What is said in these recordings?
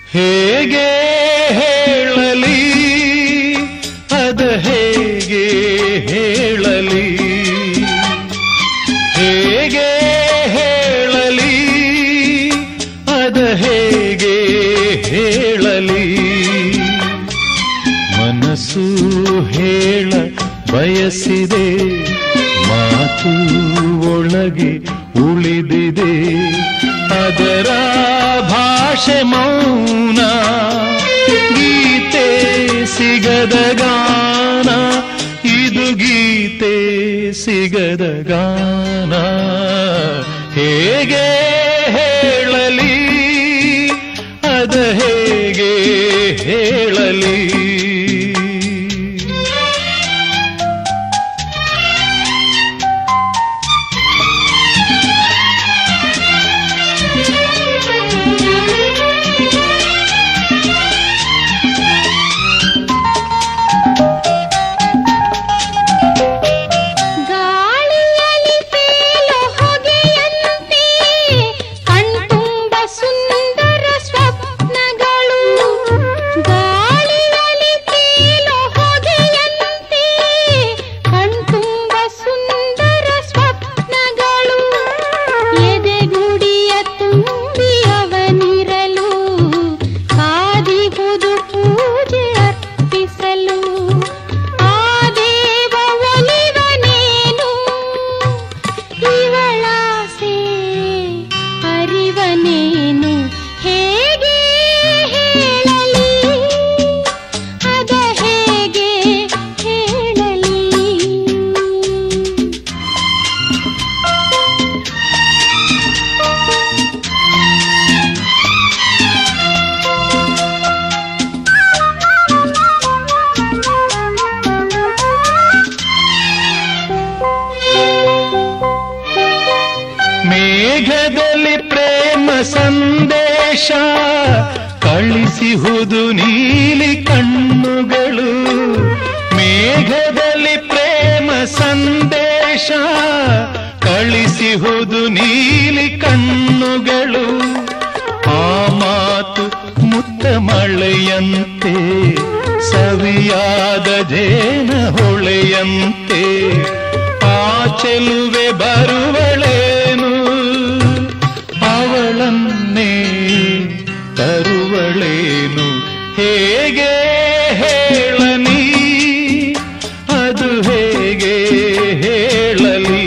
ಹೇಗೆ ಹೇಳಲಿ ಅದ ಹೇಗೆ ಹೇಳಲಿ ಹೇಗೆ ಹೇಳಲಿ ಅದ ಹೇಗೆ ಹೇಳಲಿ ಮನಸ್ಸು ಹೇಳ ಬಯಸಿದೆ ಮಾತು ಒಳಗೆ ಉಳಿದಿದೆ ಅದರ ಭಾಷೆ ಮೌನ ಗೀತೆ ಸಿಗದ ಗಾನ ಇದು ಗೀತೆ ಸಿಗದ ಗಾನ ಹೇಗೆ ಹೇಳಲಿ ಅದ ಹೇಗೆ ಹೇಳಲಿ ಗಾಳಿಯಲ್ಲಿ ತೇಲೋ ಹೊಗೆಯಂತೆ ಕಣ್ತುಂಬ ಸುಂದರ ಸ್ವಪ್ನಗಳು ಗಾಳಿಯಲ್ಲಿ ತೇಲೋ ಹೊಗೆಯಂತೆ ಕಣ್ತುಂಬ ಸುಂದರ ಸ್ವಪ್ನಗಳು ಎದೆಗುಡಿಯ ತುಂಬಿ ಅವನಿರಲು ಕಾದಿಹುದು ಪೂಜೆ ಅರ್ಪಿಸಲು ಆ ದೇವ ಒಲಿವನೇನು ಇವಳಾಸೆ ಅರಿವನೇನು ಹೇಗೆ ಹೇಳಲಿ ಅದ ಹೇಗೆ ಹೇಳಲಿ ಮೇಘದಲ್ಲಿ ಪ್ರೇಮ ಸಂದೇಶ ಕಳಿಸಿಹುದು ನೀಲಿ ಕಣ್ಣುಗಳು ಮೇಘದಲ್ಲಿ ಪ್ರೇಮ ಸಂದೇಶ ಕಳಿಸಿಹುದು ನೀಲಿ ಕಣ್ಣುಗಳು ಆ ಮಾತು ಮುತ್ತ ಮಳೆಯಂತೆ ಸವಿಯಾದ ಜೇನ ಹೊಳೆಯಂತೆ ಆ ಚೆಲುವೆ ಬರುವಳೇನು ಅವಳನ್ನೇ ತರುವಳೇನು ಹೇಗೆ ಹೇಳಲಿ ಅದು ಹೇಗೆ ಹೇಳಲಿ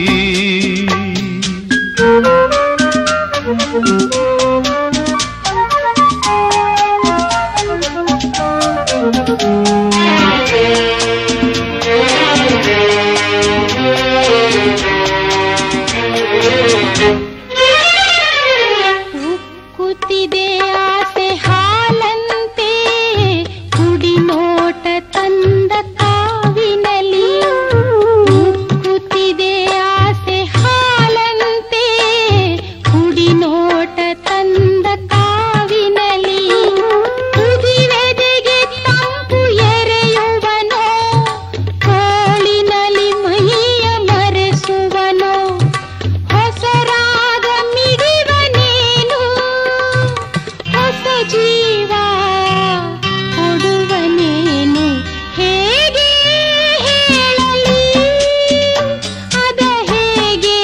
ಉಕ್ಕುತ್ತಿದೆ ಆಸೆ ಹಾಲಂತೆ ಕುಡಿ ನೋಟ ತಂದ ಕಾವಿನಲಿ ಉಕ್ಕುತ್ತಿದೆ ಆಸೆ ಹಾಲಂತೆ ಕುಡಿ ನೋಟ ತಂದ ಕಾವಿನಲಿ ಕುದಿವೆದೆಗೆ ತಂಪು ಎರೆಯುವನೋ ಕೋಳಿನಲಿ ಮೈಯ ಮರೆಸುವನೋ ಹೊಸರಾಗ ಮಿಡಿವನೇನು ಹೊಸ ಜೀವ ಕೊಡುವನೇನು ಹೇಗೆ ಹೇಳಲಿ ಅದ ಹೇಗೆ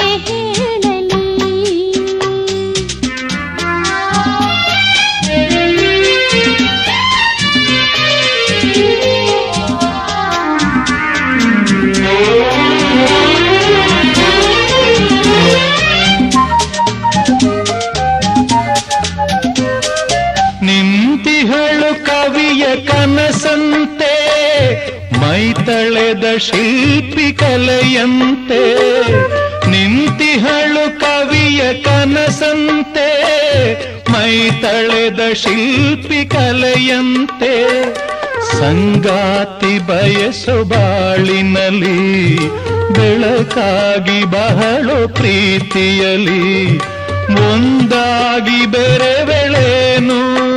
ನಿಂತಿಹಳು ಕವಿಯ ಕನಸಂತೆ ಮೈತಳೆದ ಶಿಲ್ಪಿ ಕಲೆಯಂತೆ ನಿಂತಿಹಳು ಕವಿಯ ಕನಸಂತೆ ಮೈತಳೆದ ಶಿಲ್ಪಿ ಕಲೆಯಂತೆ ಸಂಗಾತಿ ಬಯಸು ಬಾಳಿನಲಿ ಬೆಳಕಾಗಿ ಬಹಳ ಪ್ರೀತಿಯಲಿ ಒಂದಾಗಿ ಬೆರೆವೆಳೇನು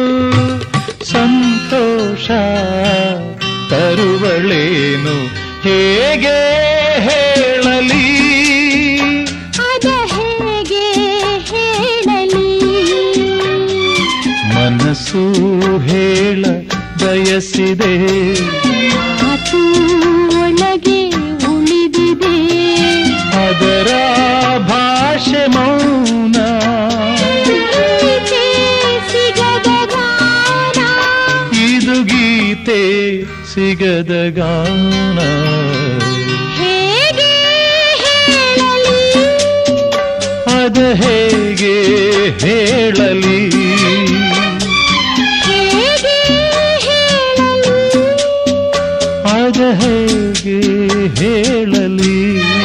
ಸಂತೋಷ ತರುವಳೇನು ಹೇಗೆ ಹೇಳಲಿ ಅದ ಹೇಗೆ ಹೇಳಲಿ ಮನಸ್ಸು ಬಯಸಿದೆ ಮಾತು ಒಳಗೆ ಉಳಿದಿದೆ ಅದರ ಭಾಷೆ ಮೌನ ಗೀತೆ ಸಿಗದ ಗಾನ ಇದು ಗೀತೆ ಸಿಗದ ಗಾನ ಹೇಗೆ ಹೇಳಲಿ ಅದ ಹೇಗೆ ಹೇಳಲಿ ಹೇಗೆ ಹೇಳಲಿ ಅದ ಹೇಗೆ ಹೇಳಲಿ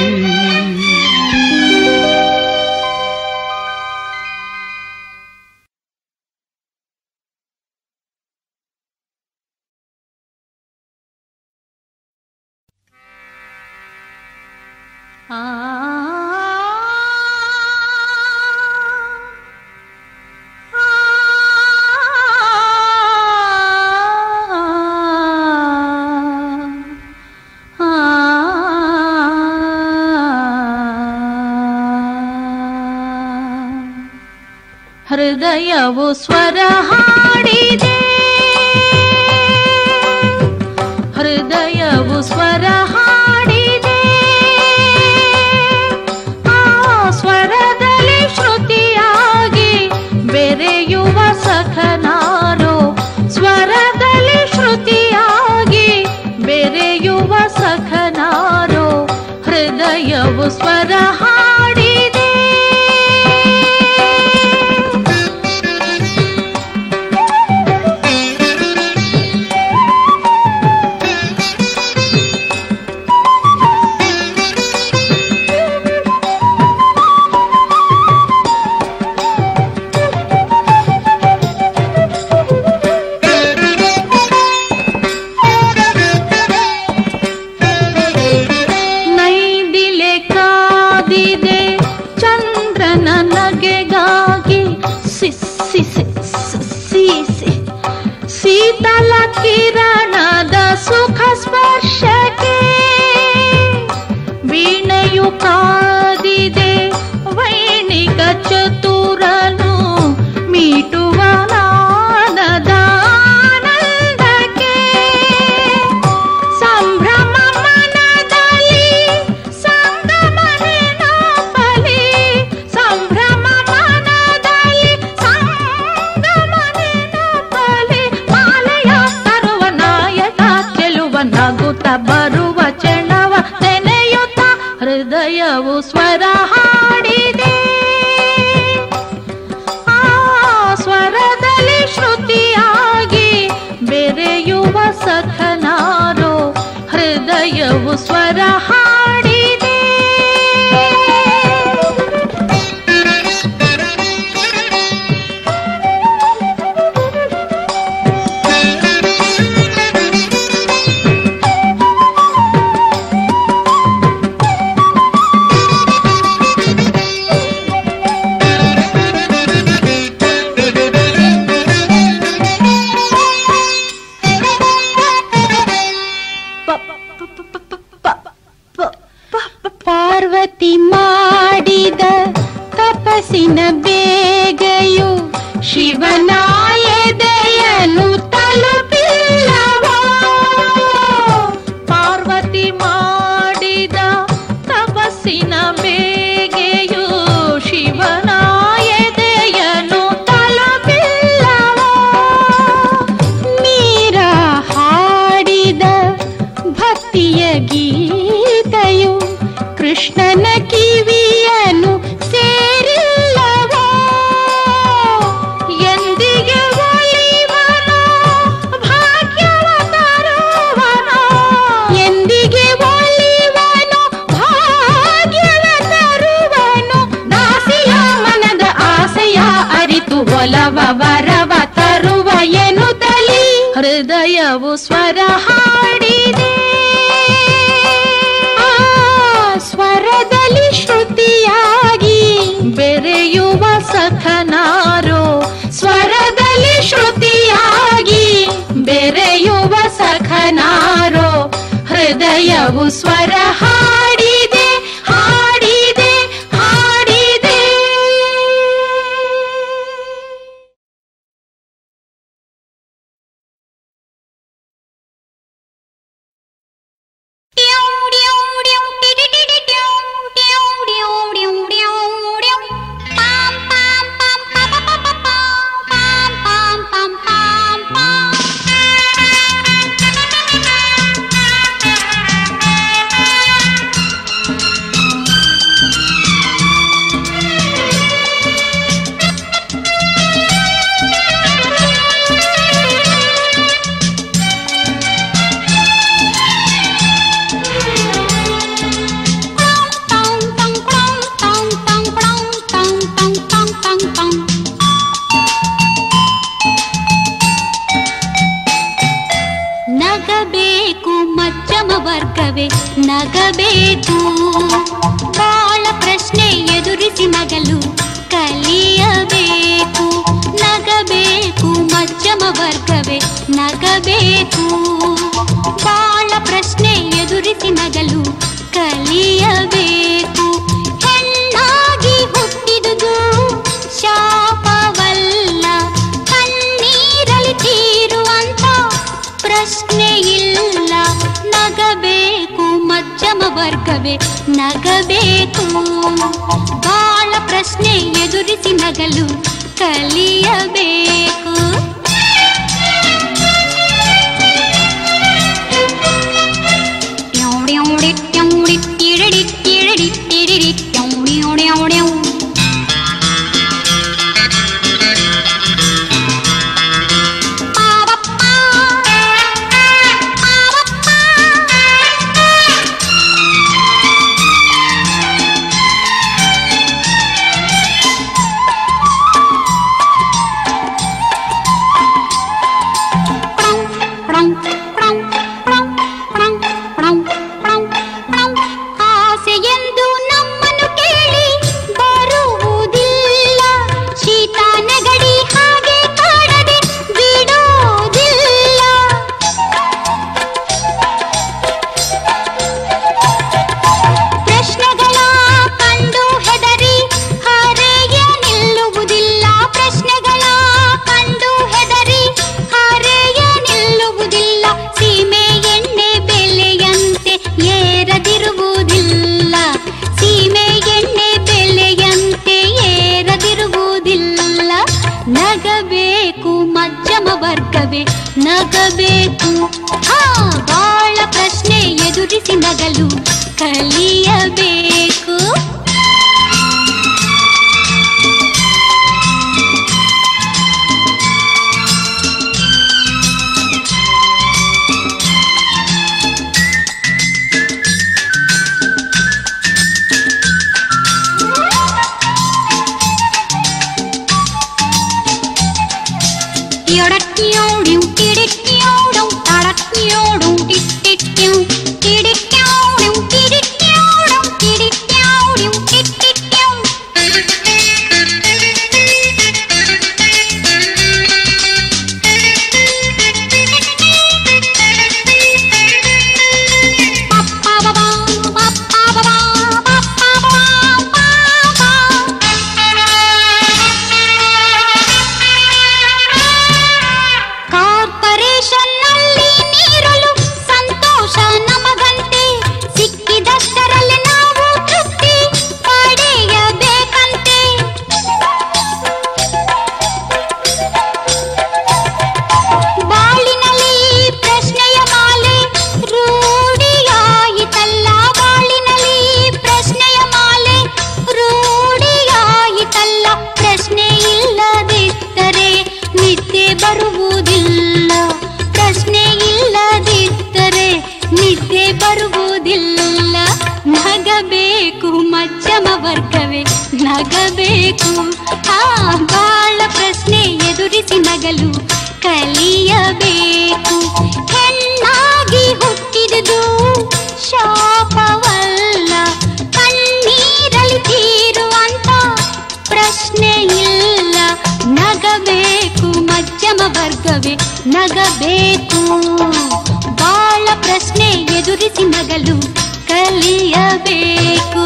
ಆ ಹೃದಯವು ಸ್ವರ ಹಾಡಿದೆ ಹೃದಯವು ಸ್ವರ ಹಾಡಿದೆ ಆ ಸ್ವರದಲ್ಲಿ ಶ್ರುತಿಯಾಗಿ ಬೆರೆಯುವ ಸಖನಾರೋ ಸ್ವರದಲ್ಲಿ ಶ್ರುತಿಯಾಗಿ ಬೆರೆಯುವ ಸಖನಾರೋ ಹೃದಯವು ಸ್ವರ ಹಾಡಿದೆ ನೈದಿಲೆ ಕಾದಿದೆ ಚಂದ್ರನ ನಗೆಗಾಗಿ ಸಿಸ್ಸಿ ಸಿಸ್ಸಿ ಶೀತಲ ಕಿರಣದ ಸುಖ ಸ್ಪರ್ಶಕ್ಕೆ ವೀಣೆಯು ಕಾದಿದೆ ವೈಣಿಕ ಚತುರನು ಮೀಟುವ ನಾದದ ಆನಂದಕ್ಕೆ ಸಂಭ್ರಮ ಮನದಲ್ಲಿ ಸಂಗಮನೆ ನಾಪಲಿ ಸಂಭ್ರಮ ಮನದಲ್ಲಿ ಸಂಗಮನೆ ನಾಪಲಿ ಮಾಲೆಯ ತರುವ ನಾಯಕ ಚೆಲುವ ನಗುತ್ತ ಬರುವ ಚೆಣವ ನೆನೆಯುತ್ತ ಹೃದಯವು ಸ್ವರ ಹಾಡಿದೆ ಆ ಸ್ವರದಲ್ಲಿ ಶ್ರುತಿಯಾಗಿ ಬೆರೆಯುವ ಸಖನಾರೋ ಹೃದಯವು ಸ್ವರ ಹಾಡಿದೆ ಪಾರ್ವತಿ ಮಾಡಿದ ತಪಸ್ಸಿನ ಬೇಗೆಯು ಶಿವನಾಯದೆಯನು ತಲುಪಿಲ್ಲವೋ ಪಾರ್ವತಿ ಮಾಡಿದ ತಪಸ್ಸಿನ ಬೇಗೆಯು ಶಿವನಾಯದೆಯನು ತಲುಪಿಲ್ಲವೋ ಮೀರ ಹಾಡಿದ ಭಕ್ತಿಯ ಗೀತೆಯು ಕೃಷ್ಣನ ಕಿವಿಯನು ಸೇರಿಲ್ಲವೋ ಎಂದಿಗೆ ಒಲಿವನೋ ಭಾಗ್ಯವ ತರುವನೋ ಎಂದಿಗೆ ಒಲಿವನೋ ಭಾಗ್ಯವ ತರುವನು ದಾಸಿಯ ಮನದ ಆಸೆಯ ಅರಿತು ಒಲವ ವರವ ತರುವ ಎನ್ನುತ್ತಲಿ ಹೃದಯವು ಸ್ವರ ಹಾಡಿದೆ ಆ ಸ್ವರದಲ್ಲಿ ಶ್ರುತಿಯಾಗಿ ಬೆರೆಯುವ ಸಖನಾರೋ ಸ್ವರದಲ್ಲಿ ಶ್ರುತಿಯಾಗಿ ಬೆರೆಯುವ ಸಖನಾರೋ ಹೃದಯವು ಸ್ವರ ಹಾಡಿದೆ ಹಾಡಿದೆ ಹಾಡಿದೆ ವರ್ಗವೇ ನಗಬೇಕು ಬಾಳ ಪ್ರಶ್ನೆ ಎದುರಿಸಿ ನಗಲು ಕಲಿಯಬೇಕು ನಗಬೇಕು ಮಧ್ಯಮ ವರ್ಗವೇ ನಗಬೇಕು ಬಾಳ ಪ್ರಶ್ನೆ ಎದುರಿಸಿ ನಗಲು ಕಲಿಯಬೇಕು ಹೆಣ್ಣಾಗಿ ಹುಟ್ಟಿದುದು ಶಾಪವಲ್ಲ ಕಣ್ಣೀರಲಿ ತೀರುವಂತ ಪ್ರಶ್ನೆ ಇಲ್ಲ ನಗಬೇಕು ಮಧ್ಯಮ ವರ್ಗವೇ ನಗಬೇಕು ಬಾಳ ಪ್ರಶ್ನೆ ಎದುರಿಸಿ ನಗಲು ಕಲಿಯಬೇಕು ಟ್ಯೌಡ್ಯೌಡಿ ಟ್ಯೌಡಿ ಟಿರಡಿ ಟಿರಡಿ ಟಿರಿಡಿ ಟ್ಯೌಡ್ಯೌಡ್ಯೌಡ್ಯೌ. ಪಾವಪ್ಪ, ಪಾವಪ್ಪ. ಆಸೆಯೆಂದು ನಮ್ಮನ್ನು ಕೇಳಿ ಬರುವುದಿಲ್ಲ ಶೀತ ನೆಗಡಿ ಹಾಗೆ ಕಾಡದೆ ಬಿಡೋದಿಲ್ಲ ಪ್ರಶ್ನೆಗಳ ಕಂಡು ಹೆದರಿ ಹರೆಯ ನಿಲ್ಲುವುದಿಲ್ಲ ಪ್ರಶ್ನೆಗಳ ಕಂಡು ಹೆದರಿ ಹರೆಯ ನಿಲ್ಲುವುದಿಲ್ಲ ಸೀಮೆ ಎಣ್ಣೆ ಬೆಲೆಯಂತೆ ಏರದಿರುವುದಿಲ್ಲ ಸೀಮೆ ಎಣ್ಣೆ ಬೆಲೆಯಂತೆ ಏರದಿರುವುದಿಲ್ಲ ನಗಬೇಕು ಮಧ್ಯಮ ವರ್ಗವೇ ನಗಬೇಕು ಹಾ ಬಾಳ ಪ್ರಶ್ನೆ ಎದುರಿಸಿ ನಗಲು ಕಲಿಯಬೇಕು Tiodatiodum, tiditiodum, tadatiodum, tititium, tiditiodum, tiditiodum, tiditiodum, tititium. Ba-ba-ba-ba, ba-ba-ba-ba, ba-ba-ba-ba. Corporation ನಲ್ಲಿ ನೀರಲು ಸಂತೋಷ ನಮಗಂತೆ ಸಿಕ್ಕಿದಷ್ಟರಲ್ಲಿ ನಾವು ತೃಪ್ತಿ ಪಡೆಯಬೇಕಂತೆ ಬಾಳಿನಲ್ಲಿ ಪ್ರಶ್ನೆಯ ಮಾಲೆ ರೂಢಿಯಾಯಿತಲ್ಲ ಬಾಳಿನಲ್ಲಿ ಪ್ರಶ್ನೆಯ ಮಾಲೆ ರೂಢಿಯಾಯಿತಲ್ಲ ಪ್ರಶ್ನೆ ಇಲ್ಲದಿದ್ದರೆ ನಿದ್ದೆ ಬರುವುದಿಲ್ಲ ಪ್ರಶ್ನೆ ಇಲ್ಲದಿದ್ದರೆ ನಿದ್ದೆ ಬರುವುದಿಲ್ಲ ನಗಬೇಕು ಮಧ್ಯಮ ವರ್ಗವೇ ನಗಬೇಕು ಆ ಬಾಳ ಪ್ರಶ್ನೆ ಎದುರಿಸಿ ನಗಲು ಕಲಿಯಬೇಕು ಹೆಣ್ಣಾಗಿ ಹುಟ್ಟಿದುದು ಶಾಪವಲ್ಲ ಕಣ್ಣೀರಲಿ ತೀರುವಂತ ಪ್ರಶ್ನೆ ಇಲ್ಲ ನಗಬೇಕು ಮಧ್ಯಮ ವರ್ಗವೇ ನಗಬೇಕು ಬಾಳ ಪ್ರಶ್ನೆ ಎದುರಿಸಿ ನಗಲು ಕಲಿಯಬೇಕು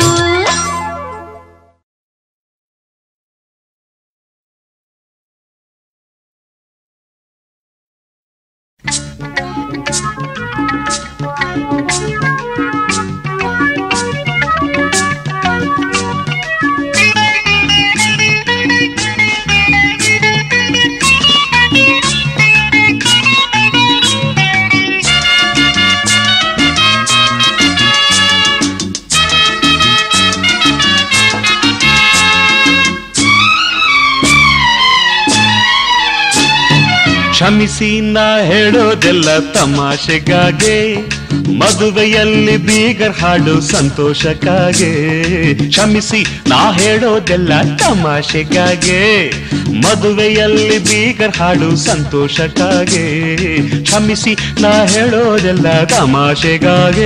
ಕ್ಷಮಿಸಿ ನಾ ಹೇಳೋದೆಲ್ಲ ತಮಾಷೆಗಾಗೆ ಮದುವೆಯಲ್ಲಿ ಬೀಗರ್ ಹಾಡು ಸಂತೋಷಕ್ಕಾಗೆ ಕ್ಷಮಿಸಿ ನಾ ಹೇಳೋದೆಲ್ಲ ತಮಾಷೆಗಾಗೆ ಮದುವೆಯಲ್ಲಿ ಬೀಗರ್ ಹಾಡು ಸಂತೋಷಕ್ಕಾಗೆ ಕ್ಷಮಿಸಿ ನಾ ಹೇಳೋದೆಲ್ಲ ತಮಾಷೆಗಾಗೆ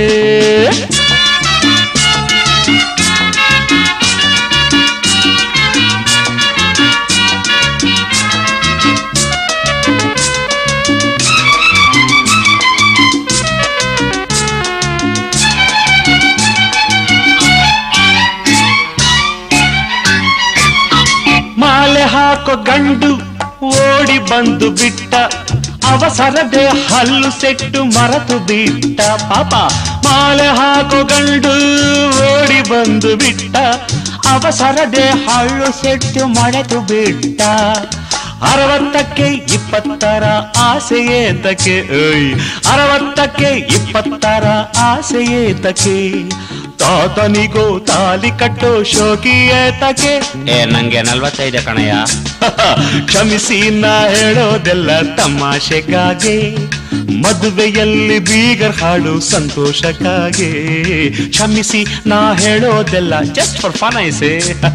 ಮಾಲೆ ಹಾಕೋ ಗಂಡು ಓಡಿ ಬಂದು ಬಿಟ್ಟ ಅವಸರದೆ ಹಲ್ಲು ಸೆಟ್ಟು ಮರೆತು ಬಿಟ್ಟ ಪಾಪ ಮಾಲೆ ಹಾಕೋ ಗಂಡು ಓಡಿ ಬಂದು ಬಿಟ್ಟ ಅವಸರದೆ ಹಳ್ಳು ಸೆಟ್ಟು ಮರೆತು ಬಿಟ್ಟ ಅರವತ್ತಕ್ಕೆ ಇಪ್ಪತ್ತರ ಆಸೆಯೇ ತಕ್ಕೆ ಏಯ್ ಅರವತ್ತಕ್ಕೆ ಇಪ್ಪತ್ತರ ಆಸೆಯೇ ತಕ್ಕೆ ತಾತನಿಗೋ ತಾಲಿ ಕಟ್ಟೋ ಶೋಕಿಯೇ ತಕೆ ಏ ನಂಗೆ ನಲ್ವತ್ತೈದು ಕಣಯ್ಯ ಕ್ಷಮಿಸಿ ನಾ ಹೇಳೋದೆಲ್ಲ ತಮಾಷೆಗಾಗಿ ಮದುವೆಯಲ್ಲಿ ಬೀಗರ್ ಹಾಡು ಸಂತೋಷಕ್ಕಾಗಿ ಕ್ಷಮಿಸಿ ನಾ ಹೇಳೋದೆಲ್ಲ ಜಸ್ಟ್ ಫಾರ್ ಫನ್ ಐಸೆ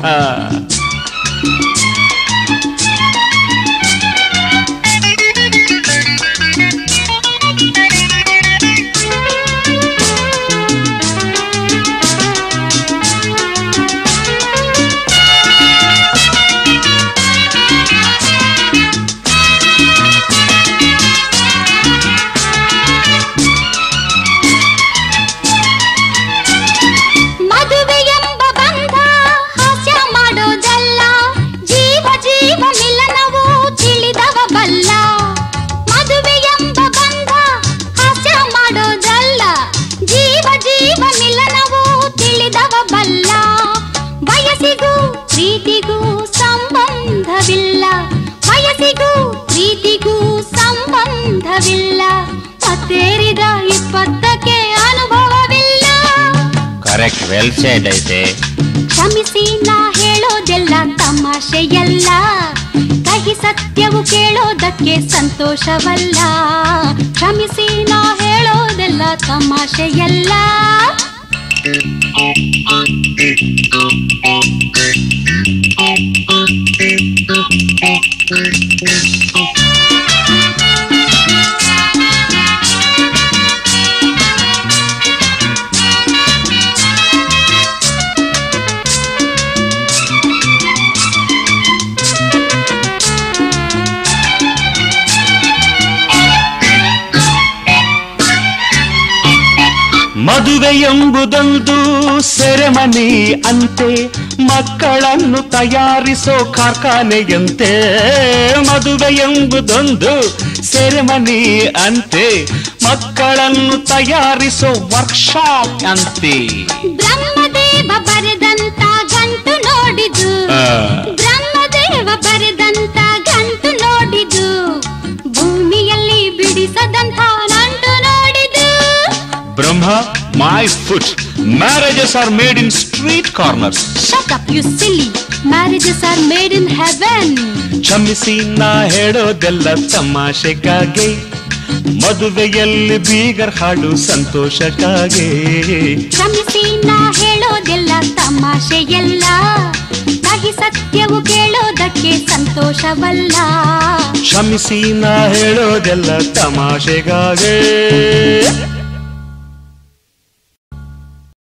ಮದುವೆ ಎಂಬ ಬಂಧ ಹಾಸ್ಯ ಮಾಡೋದಲ್ಲ ಜೀವ ಜೀವ ಮಿಲನವು ತಿಳಿದವ ಬಲ್ಲ ಮದುವೆ ಎಂಬ ಬಂಧ ಹಾಸ್ಯ ಮಾಡೋದಲ್ಲ ಜೀವ ಜೀವ ಮಿಲನವು ತಿಳಿದವ ಬಲ್ಲ ವಯಸ್ಸಿಗೂ ಪ್ರೀತಿಗೂ ಸಂಬಂಧವಿಲ್ಲ ವಯಸ್ಸಿಗೂ ಪ್ರೀತಿಗೂ ಸಂಬಂಧವಿಲ್ಲ ಮತ್ತೇರಿದ ಇಪ್ಪತ್ತಕ್ಕೆ ಅನುಭವವಿಲ್ಲ ಕರೆಕ್ಟ್ ವೆಲ್ ಸೆಡ್ ಐತೆ ಕ್ಷಮಿಸಿ ನಾ ಹೇಳೋದೆಲ್ಲ ತಮಾಷೆಯಲ್ಲ ಕಹಿ ಸತ್ಯವು ಕೇಳೋದಕ್ಕೆ ಸಂತೋಷವಲ್ಲ ಕ್ಷಮಿಸಿ ನಾ ಹೇಳೋದೆಲ್ಲ ತಮಾಷೆಯಲ್ಲ ಮದುವೆ ಎಂಬುದೊಂದು ಸೆರೆಮನಿ ಅಂತೆ ಮಕ್ಕಳನ್ನು ತಯಾರಿಸೋ ಕಾರ್ಖಾನೆಯಂತೆ ಮದುವೆ ಎಂಬುದೊಂದು ಸೆರೆಮನಿ ಅಂತೆ ಮಕ್ಕಳನ್ನು ತಯಾರಿಸೋ ವರ್ಕ್ಶಾಪ್ ಅಂತೆ ಬ್ರಹ್ಮದೇವ ಬರೆದಂತ ಗಂಟು ನೋಡಿದು ಆ. ಬ್ರಹ್ಮದೇವ ಬರೆದಂತ ಗಂಟು ನೋಡಿದು ಭೂಮಿಯಲ್ಲಿ ಬಿಡಿಸದಂತ ನಂಟು ನೋಡಿದು Brahma my foot marriages are made in street corners Shut up, you silly. Marriages are made in heaven. ಕ್ಷಮಿಸಿ ನಾ ಹೇಳೋದೆಲ್ಲ ತಮಾಷೆಗಾಗಿ ಮದುವೆಯಲ್ಲಿ ಬೀಗರ್ ಹಾಡು ಸಂತೋಷಕ್ಕಾಗಿ ಕ್ಷಮಿಸಿ ನಾ ಹೇಳೋದೆಲ್ಲ ತಮಾಷೆಯಲ್ಲ ಕಹಿ ಸತ್ಯವು ಕೇಳೋದಕ್ಕೆ ಸಂತೋಷವಲ್ಲ ಕ್ಷಮಿಸಿ ನಾ ಹೇಳೋದೆಲ್ಲ ತಮಾಷೆಗಾಗಿ